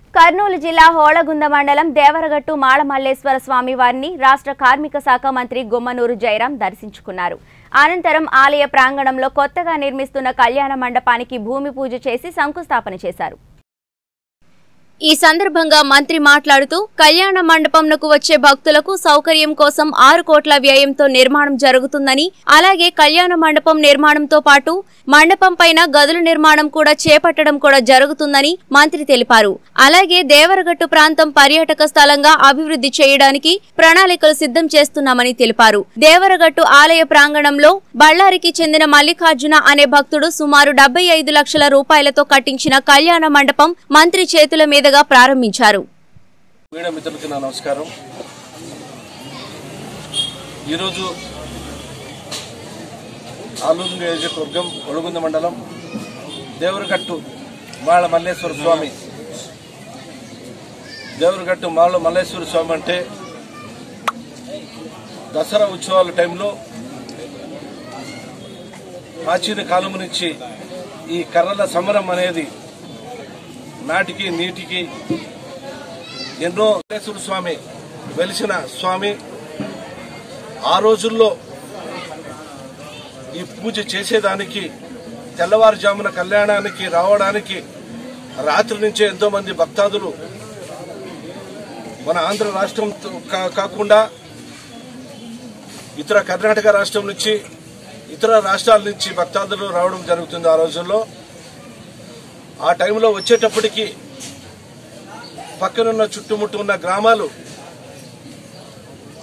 కర్నూలు జిల్లా హోళగుంద మండలం దేవరగట్టు మాళమల్లేశ్వర స్వామి వారిని రాష్ట్ర కార్మిక శాఖ మంత్రి గుమ్మనూరు జయరాం దర్శించుకున్నారు అనంతరం ఆలయ ప్రాంగణంలో కొత్తగా నిర్మిస్తున్న కళ్యాణ మండపానికి భూమి పూజ చేసి శంకుస్థాపన చేశారు ఈ సందర్భంగా మంత్రి మాట్లాడుతూ కళ్యాణ మండపంనకు వచ్చే భక్తులకు సౌకర్యం కోసం ఆరు కోట్ల వ్యయంతో నిర్మాణం జరుగుతుందని అలాగే కళ్యాణ మండపం నిర్మాణంతో పాటు మండపం పైన గదుల నిర్మాణం కూడా చేపట్టడం కూడా జరుగుతుందని మంత్రి తెలిపారు అలాగే దేవరగట్టు ప్రాంతం పర్యాటక స్థలంగా అభివృద్ధి చేయడానికి ప్రణాళికలు సిద్ధం చేస్తున్నామని తెలిపారు దేవరగట్టు ఆలయ ప్రాంగణంలో బళ్ళారికి చెందిన మల్లికార్జున అనే భక్తుడు సుమారు డెబ్బై ఐదు లక్షల రూపాయలతో కట్టించిన కళ్యాణ మండపం మంత్రి చేతుల మీదుగా ప్రారంభించారు మీడియా మిత్రులకి నా నమస్కారం ఈరోజు ఆలూరు నియోజకవర్గం ఒడుగుంద మండలం దేవరగట్టు మాళ మల్లేశ్వర స్వామి దేవరగట్టు మాళ మల్లేశ్వర స్వామి అంటే దసరా ఉత్సవాల టైంలో ప్రాచీన కాలం నుంచి ఈ కర్రల సమరం అనేది నాటికి నీటికి ఎన్నో వెంకటేశ్వర స్వామి వెలిసిన స్వామి ఆ రోజుల్లో ఈ పూజ చేసేదానికి తెల్లవారుజామున కళ్యాణానికి రావడానికి రాత్రి నుంచే ఎంతో మంది భక్తాదులు మన ఆంధ్ర రాష్ట్రం కా- కాకుండా ఇతర కర్ణాటక రాష్ట్రం నుంచి ఇతర రాష్ట్రాల నుంచి భక్తాదులు రావడం జరుగుతుంది ఆ రోజుల్లో ఆ టైంలో వచ్చేటప్పటికి పక్కనున్న చుట్టుముట్టు ఉన్న గ్రామాలు